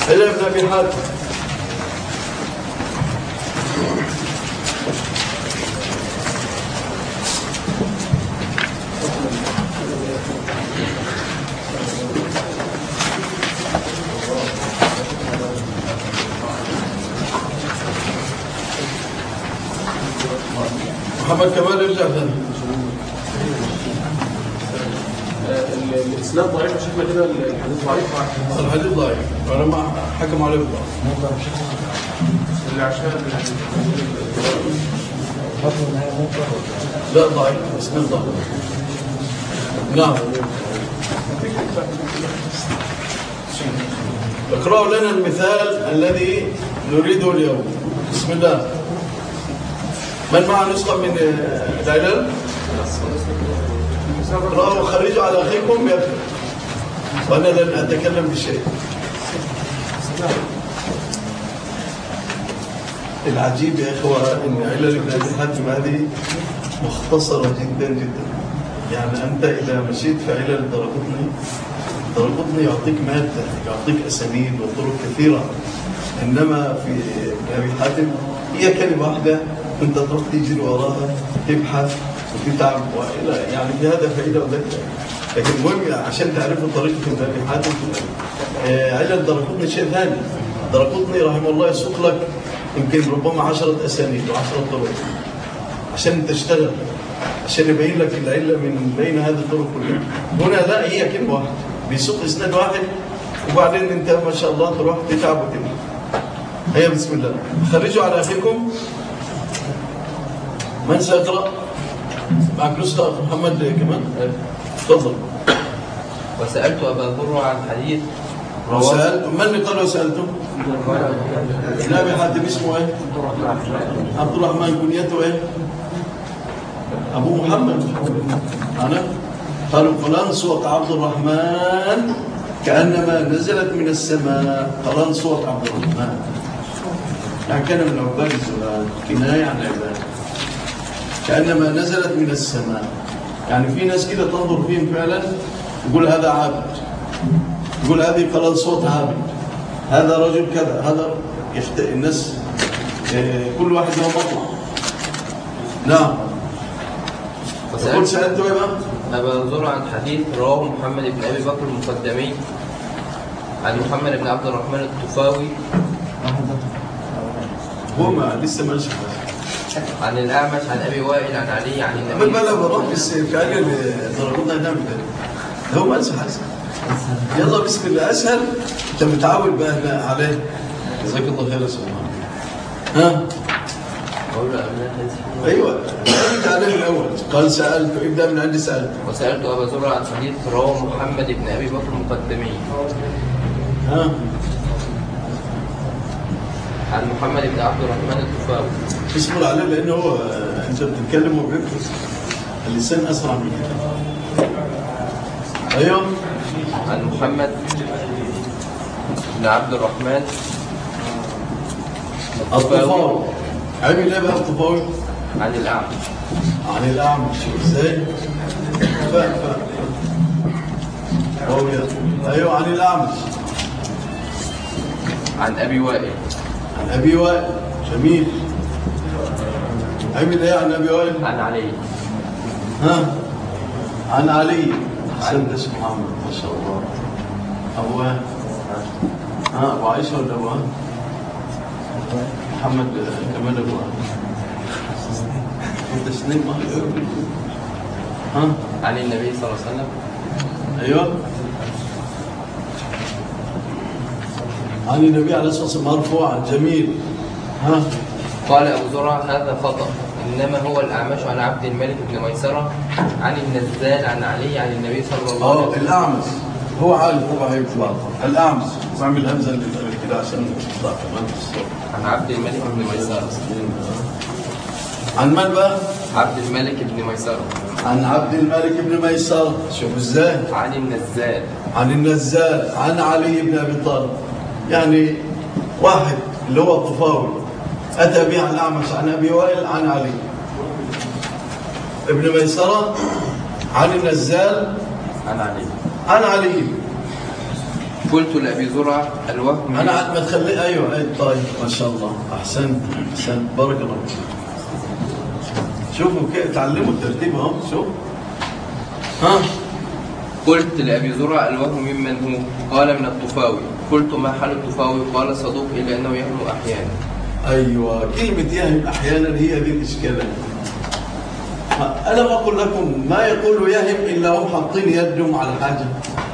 إلى ابن أبي حاتم محمد كمال ارجع ثاني الاسناد ضعيف يا شيخنا كده الحديث ضعيف الحديث ضعيف أنا ما حكم عليه بالضعف اللي عشان لا ضعيف اسناد ضعيف نعم اقرأوا لنا المثال الذي نريده اليوم بسم الله من معه نسخة من آه، العلل اقرأوا خرجوا على أخيكم يكتب وأنا لن أتكلم بشيء العجيب يا إخوة إن علل ابن أبي حاتم هذه مختصرة جدا جدا يعني أنت إذا مشيت في علل الدرقطني الدرقطني يعطيك مادة يعطيك أسانيد وطرق كثيرة إنما في ابن أبي حاتم هي كلمة واحدة أنت تروح تجري وراها تبحث وتتعب وإلى يعني في هذا فائدة وذكر لكن المهم عشان تعرفوا طريقة ابن أبي حاتم آه، علل الدرقطني شيء ثاني الدرقطني رحمه الله يسوق لك يمكن ربما عشرة أسانيد وعشرة طرق عشان تشتغل عشان يبين لك العلة من بين هذه الطرق كلها هنا لا هي كلمة واحدة بيسوق إسناد واحد وبعدين أنت ما شاء الله تروح تتعب وتبني هيا بسم الله خرجوا على أخيكم من سيقرأ معك نسخة أخ محمد كمان تفضل وسألت أبا ذر عن حديث رواه وسألت من اللي قال وسألتم؟ ابن أبي حاتم اسمه إيه؟ عبد الرحمن كنيته إيه؟ أبو محمد أنا قالوا فلان صوت عبد الرحمن كأنما نزلت من السماء فلان صوت عبد الرحمن يعني كان من عباد الزلال كناية عن عباد كأنما نزلت من السماء يعني في ناس كده تنظر فيهم فعلا يقول هذا عابد يقول هذه قلال صوت عابد هذا رجل كذا هذا يخت... الناس آه، كل واحد له مطلع نعم يقول وسألت سألته ايه بقى؟ أبا ذر عن حديث رواه محمد بن أبي بكر المقدمي عن محمد بن عبد الرحمن الطفاوي هو ما لسه ما شاف عن الأعمش عن أبي وائل عن علي عن من النبي بلا بروح بس في عجل ضربنا نعمل كده هو ما انسى حسن يلا بسم الله اسهل انت متعود بقى هنا عليه جزاك الله خير يا سلمان ها أقول له أبناء الحديث. ايوه انت عليه الاول قال سالته ابدا من عندي سالته وسألت أبا ذر عن حديث رواه محمد بن أبي بكر المقدمي ها عن محمد بن عبد الرحمن الطفاوي اصبر عليه لانه هو آه، انت بتتكلم وبيركز اللسان اسرع من كده ايوه عن محمد بن عبد الرحمن الطفاوي عمل ايه بقى الطفاوي؟ عن الأعمش عن الاعمش ازاي؟ فاهم فاهم هو يا- ايوه عن الاعمش عن أبي وائل عن ابي وائل جميل عمل ايه عن ابي وائل؟ عن علي ها عن علي احسنت اسم محمد ما شاء الله ابو وائل ها ابو عائشه ولا ابو وائل؟ محمد آه، كمان ابو وائل انت سنين ما ها عن النبي صلى الله عليه وسلم ايوه عن النبي عليه الصلاه والسلام مرفوعا جميل ها قال أبو زرع هذا خطأ إنما هو الأعمش عن عبد الملك بن ميسرة عن النزال عن علي عن النبي صلى الله عليه اه وسلم الاعمش هو عارف هو هيطلع الاعمش بعمل همزه لل- كده عشان تطلع كمان في الصوت عن عبد الملك بن ميسرة عن من بقى؟ عبد الملك بن ميسرة عن عبد الملك بن ميسر شوف ازاي عن النزال عن النزال عن علي بن ابي طالب يعني واحد اللي هو الطفاوي اتى به عن الاعمش عن ابي وائل عن علي ابن ميسره عن النزال عن علي عن علي قلت لأبي زرعة الوهم انا عاد ما تخلي ايوه أي طيب ما شاء الله احسنت احسنت بارك الله فيك. شوفوا كيف تعلموا الترتيب اهو شوف ها قلت لأبي زرع الوهم ممن هو قال من الطفاوي قلت ما حال الطفاوي قال صدوق إلا أنه يهم أحيانا ايوه كلمه يهم احيانا هي هذه الاشكالات ها، الم اقل لكم ما يقول يهم الا هم حاطين يدهم على حاجه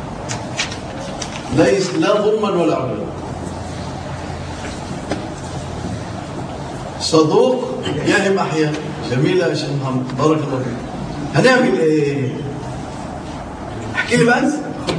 ليس لا ظلما ولا عدلا صدوق يهم احيانا جميله يا شيخ محمد بارك الله فيك هنعمل ايه احكي لي بقى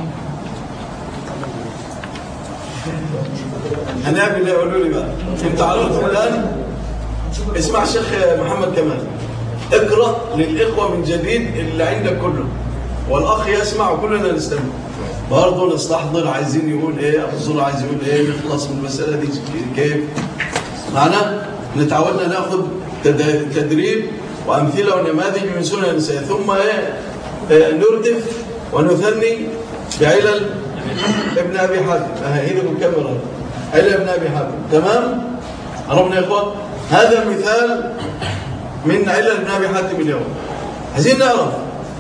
هنعمل ايه قولوا لي بقى انت عرفتوا الان اسمع الشيخ محمد كمال اقرا للاخوه من جديد اللي عندك كله والاخ يسمع وكلنا نستمع برضه نستحضر عايزين يقول ايه ابو الزرع عايز يقول ايه نخلص من المساله دي كيف معنا نتعودنا ناخذ تد- تدريب وامثله ونماذج من سنن النساء ثم ايه آه، نردف ونثني بعلل ابن ابي حاتم اه ايدك الكاميرا علل ابن ابي حاتم تمام عرفنا يا اخوان هذا مثال من علل ابن ابي حاتم اليوم عايزين نعرف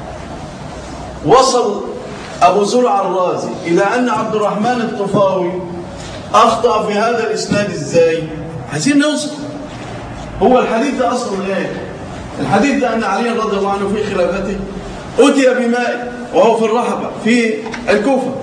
وصل ابو زرع الرازي الى ان عبد الرحمن الطفاوي اخطا في هذا الاسناد ازاي عايزين نوصل هو الحديث ده اصلا ايه الحديث ده ان علي رضي الله عنه في خلافته اتي بماء وهو في الرحبه في الكوفه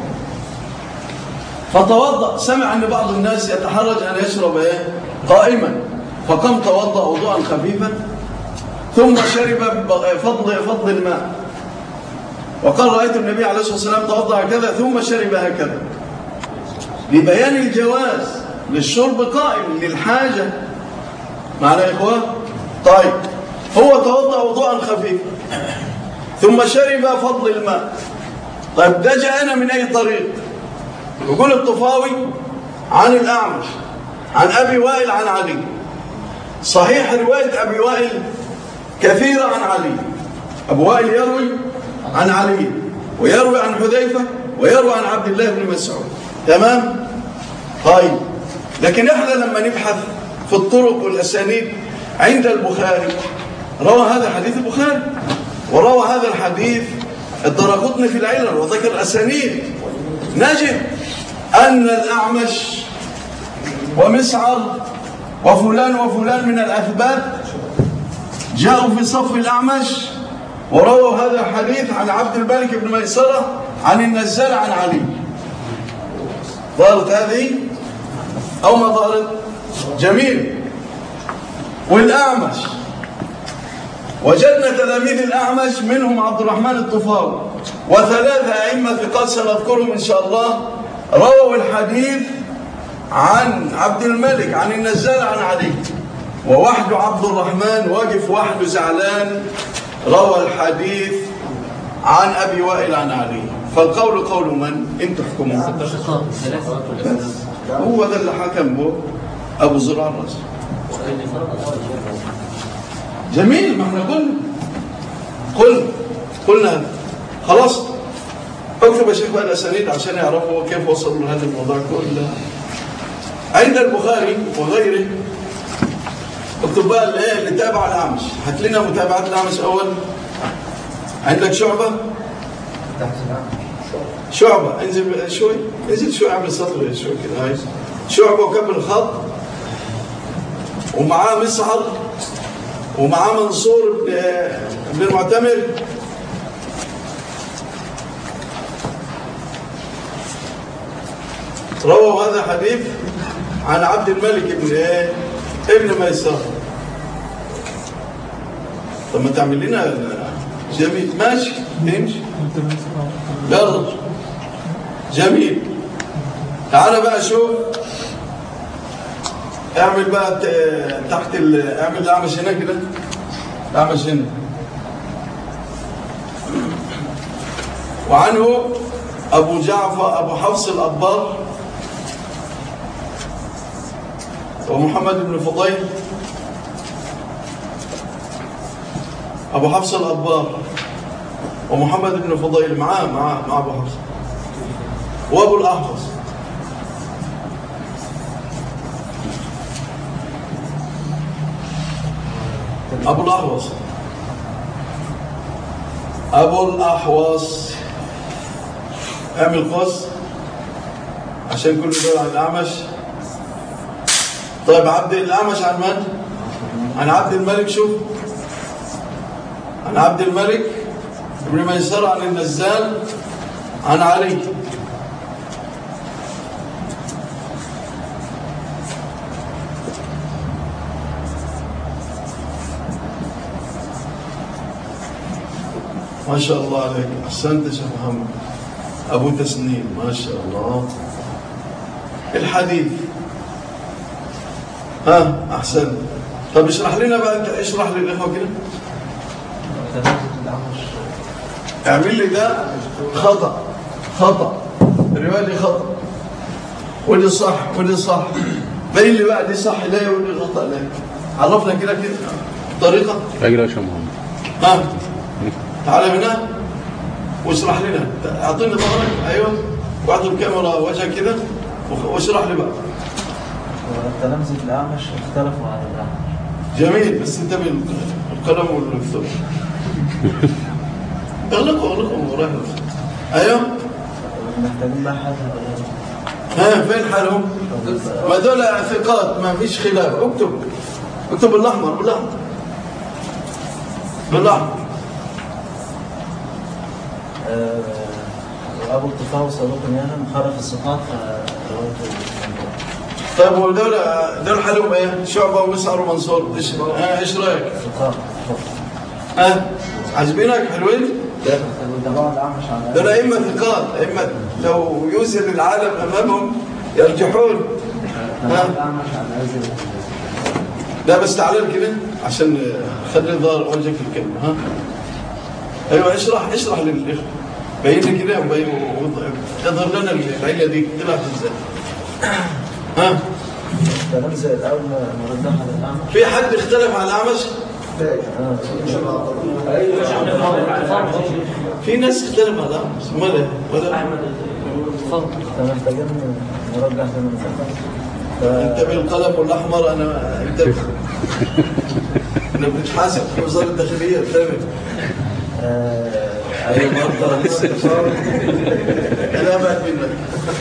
فتوضا سمع ان بعض الناس يتحرج ان يشرب ايه قائما فقام توضا وضوءا خفيفا ثم شرب فضل فضل الماء وقال رايت النبي عليه الصلاه والسلام توضا هكذا ثم شرب هكذا لبيان الجواز للشرب قائم للحاجه معنا يا اخوان طيب هو توضا وضوءا خفيفا ثم شرب فضل الماء طيب ده جاءنا من اي طريق يقول الطفاوي عن الأعمش عن أبي وائل عن علي صحيح رواية أبي وائل كثيرة عن علي أبو وائل يروي عن علي ويروي عن حذيفة ويروي عن عبد الله بن مسعود تمام طيب لكن احنا لما نبحث في الطرق والأسانيد عند البخاري روى هذا حديث البخاري وروى هذا الحديث الدرقطني في العلل وذكر أسانيد نجد أن الأعمش ومسعر وفلان وفلان من الأثبات جاءوا في صف الأعمش ورووا هذا الحديث عن عبد الملك بن ميسرة عن النزال عن علي ظهرت هذه أو ما ظهرت جميل والأعمش وجدنا تلاميذ الأعمش منهم عبد الرحمن الطفاوي وثلاثة أئمة ثقات سنذكرهم إن شاء الله رووا الحديث عن عبد الملك عن النزال عن علي ووحده عبد الرحمن واقف وحده زعلان روى الحديث عن أبي وائل عن علي فالقول قول من؟ انتوا احكموا هو ذا اللي حكم به أبو زرع الرازي جميل ما احنا قلنا قلنا قلنا هذا خلاص اكتب يا شيخ بقى الاسانيد عشان يعرفوا كيف وصلوا لهذا الموضوع كله عند البخاري وغيره اكتب بقى اللي ايه اللي تابع الاعمش هات لنا متابعات الاعمش اول عندك شعبه شعبه انزل بقى شوي انزل شوي اعمل سطر شوي كده هاي شعبه وكمل الخط ومعاه مسعر ومعاه منصور بن بن المعتمر رووا هذا حديث عن عبد الملك بن ايه ابن ميسر طب ما تعمل لنا جميل ماشي نمشي يلا جميل تعال بقى شوف اعمل بقى ت- تحت ال... اعمل الاعمش هنا كده الاعمش هنا وعنه ابو جعفر ابو حفص الأبار ومحمد بن فضيل ابو حفص الأبار ومحمد بن فضيل معاه معاه مع ابو حفص وابو الاحفص أبو الأحوص أبو الأحوص اعمل قوس عشان كل دول عن الأعمش طيب عبد الأعمش عن من؟ عن عبد الملك شوف عن عبد الملك ابن ميسر عن النزال عن علي ما شاء الله عليك احسنت يا شيخ محمد ابو تسنيم ما شاء الله الحديث ها احسنت طب اشرح لنا بقى انت اشرح للاخوه كده اعمل لي ده خطا خطا الروايه دي خطا ودي صح ودي صح بين لي بقى دي صح لا ودي خطا لا عرفنا كده كده طريقه اجري يا شيخ محمد ها تعال هنا واشرح لنا اعطيني ظهرك ايوه واعطي الكاميرا وجهك كده وخ- واشرح لي بقى تلامذة الأعمش اختلفوا عن الأعمش جميل بس انت بالقلم والكتب اغلقوا اغلقوا ورايح ايوه محتاجين بقى حد ها فين حالهم؟ ما دول ثقات ما فيش خلاف اكتب اكتب بالاحمر بالاحمر بالاحمر آه، وأبو الطفاوي صدوق يهم خالف الثقات فروايته طيب ودول دول حالهم ايه؟ شعبه ومسعر ومنصور ايش ها ايش رايك؟ ثقات ها عاجبينك حلوين؟ وتبع الأعمش على دول ائمه ثقات ائمه لو يوزن العالم امامهم يرجحون تبع الأعمش على أزل لا بس تعال كده عشان خلي ظهر وجهك في الكلمه ها ايوه اشرح اشرح للاخوه بين لي كده وبين اظهر لنا العيله دي طلعت ازاي ها تلامذة الأول مرجحة للأعمش في حد اختلف على الاعمش في ناس اختلف على الاعمش امال ايه ولا فمحتاجين نرجح بين انت الثقات بالقلم والاحمر انا انت انا بنتحاسب في وزاره الداخليه الثاني أيوة برضه التفاوت انا ابعد منك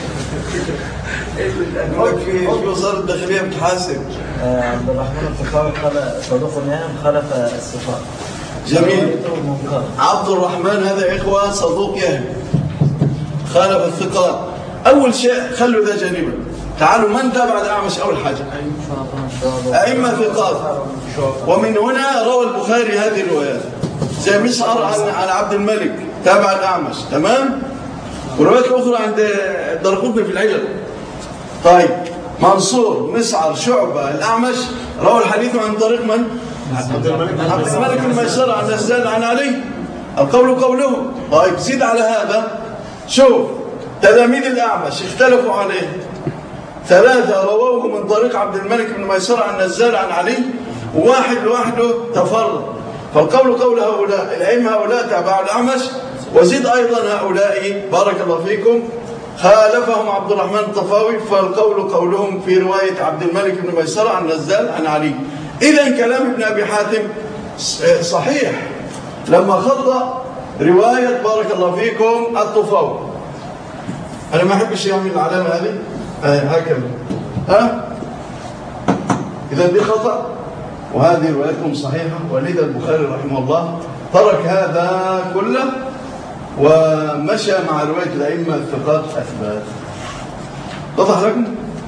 يقول لك في في وزاره الداخليه بتحاسب آه، عبد الرحمن الطفاوي خلق صدوق يهم خلف الثقات جميل. روايته منكرة عبد الرحمن هذا يا اخوه صدوق يهم خالف الثقات اول شيء خلوا ذا جانبا تعالوا من تابع الاعمش اول حاجه ائمه ثقات ومن هنا روى البخاري هذه الروايات زي مسعر عن عن عبد الملك تابع الاعمش تمام وروايات اخرى عند الدرقطني في العلل طيب منصور مسعر شعبه الاعمش روى الحديث عن طريق من؟ عبد الملك بن ميسر عن نزال عن علي القول قوله طيب زيد على هذا شوف تلاميذ الاعمش اختلفوا عليه ثلاثة رووه من طريق عبد الملك بن ميسر عن نزال عن علي وواحد لوحده تفرد فالقول قول هؤلاء الأئمة هؤلاء تابعوا الأعمش وزيد أيضا هؤلاء بارك الله فيكم خالفهم عبد الرحمن الطفاوي فالقول قولهم في رواية عبد الملك بن ميسر عن نزال عن علي إذا كلام ابن أبي حاتم صحيح لما خطأ رواية بارك الله فيكم الطفاوي أنا ما أحبش يعمل العلامة هذه آه هكذا ها إذا دي خطأ وهذه روايتهم صحيحة ولذا البخاري رحمه الله ترك هذا كله ومشى مع رواية الأئمة الثقات أثبات وضح لكم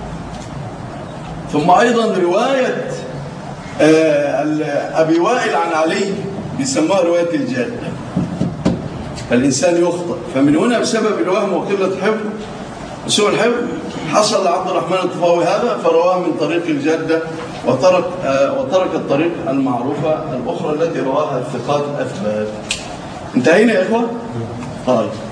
ثم أيضا رواية آه أبي وائل عن علي بيسموها رواية الجد الإنسان يخطئ فمن هنا بسبب الوهم وقلة حفظ وسوء الحفظ حصل عبد الرحمن الطفاوي هذا فرواه من طريق الجدة وترك آه وترك الطريق المعروفة الأخرى التي رواها الثقات الأثبات انتهينا يا إخوة؟ طيب